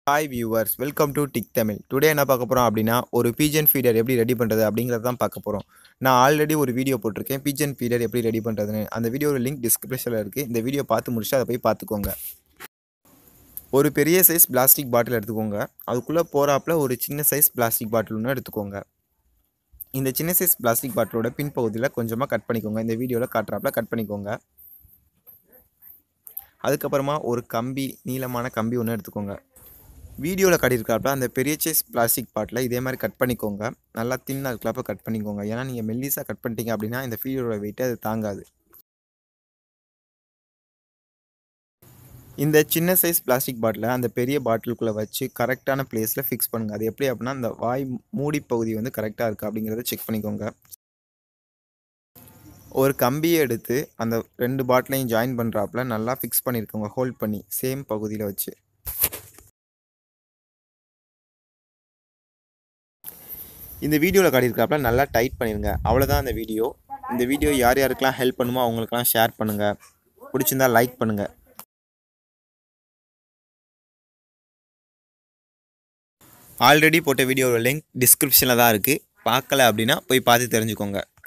hi viewers welcome to டிக் Tamil today என்ன பார்க்க போகிறோம் அப்படின்னா ஒரு பீஜன் ஃபீடர் எப்படி ரெடி பண்ணுறது அப்படிங்கிறத தான் பார்க்க போகிறோம் நான் ஆல்ரெடி ஒரு வீடியோ போட்டிருக்கேன் பீஜன் ஃபீடர் எப்படி ரெடி பண்ணுறதுன்னு அந்த வீடியோட லிங்க் டிஸ்கிரிப்ஷனில் இருக்குது இந்த வீடியோ பார்த்து முடிச்சு அதை போய் பார்த்துக்கோங்க ஒரு பெரிய சைஸ் பிளாஸ்டிக் பாட்டில் எடுத்துக்கோங்க அதுக்குள்ளே போகிறாப்புல ஒரு சின்ன சைஸ் பிளாஸ்டிக் பாட்டில் ஒன்று எடுத்துக்கோங்க இந்த சின்ன சைஸ் பிளாஸ்டிக் பாட்டிலோட பின்பகுதியில் கொஞ்சமாக கட் பண்ணிக்கோங்க இந்த வீடியோவில் காட்டுறாப்புல கட் பண்ணிக்கோங்க அதுக்கப்புறமா ஒரு கம்பி நீளமான கம்பி ஒன்று எடுத்துக்கோங்க வீடியோவில் காட்டியிருக்காப்புல அந்த பெரிய சைஸ் பிளாஸ்டிக் பாட்டில் இதே மாதிரி கட் பண்ணிக்கோங்க நல்லா தின்னாக இருக்கிறப்ப கட் பண்ணிக்கோங்க ஏன்னா நீங்கள் மெல்லிஸாக கட் பண்ணிட்டீங்க அப்படின்னா இந்த வீடியோட வெயிட்டு அது தாங்காது இந்த சின்ன சைஸ் பிளாஸ்டிக் பாட்டிலை அந்த பெரிய பாட்டிலுக்குள்ளே வச்சு கரெக்டான பிளேஸில் ஃபிக்ஸ் பண்ணுங்கள் அது எப்படி அப்படின்னா அந்த வாய் மூடி பகுதி வந்து கரெக்டாக இருக்குது அப்படிங்கிறத செக் பண்ணிக்கோங்க ஒரு கம்பியை எடுத்து அந்த ரெண்டு பாட்டிலையும் ஜாயின் பண்ணுறாப்புல நல்லா ஃபிக்ஸ் பண்ணியிருக்கோங்க ஹோல்ட் பண்ணி சேம் பகுதியில் வச்சு இந்த வீடியோவில் காட்டியிருக்காப்புல நல்லா டைட் பண்ணிடுங்க அவ்வளோதான் அந்த வீடியோ இந்த வீடியோ யார் யாருக்கெல்லாம் ஹெல்ப் பண்ணுமோ அவங்களுக்கெல்லாம் ஷேர் பண்ணுங்கள் பிடிச்சிருந்தா லைக் பண்ணுங்கள் ஆல்ரெடி போட்ட வீடியோவோட லிங்க் டிஸ்கிரிப்ஷனில் தான் இருக்குது பார்க்கல அப்படின்னா போய் பார்த்து தெரிஞ்சுக்கோங்க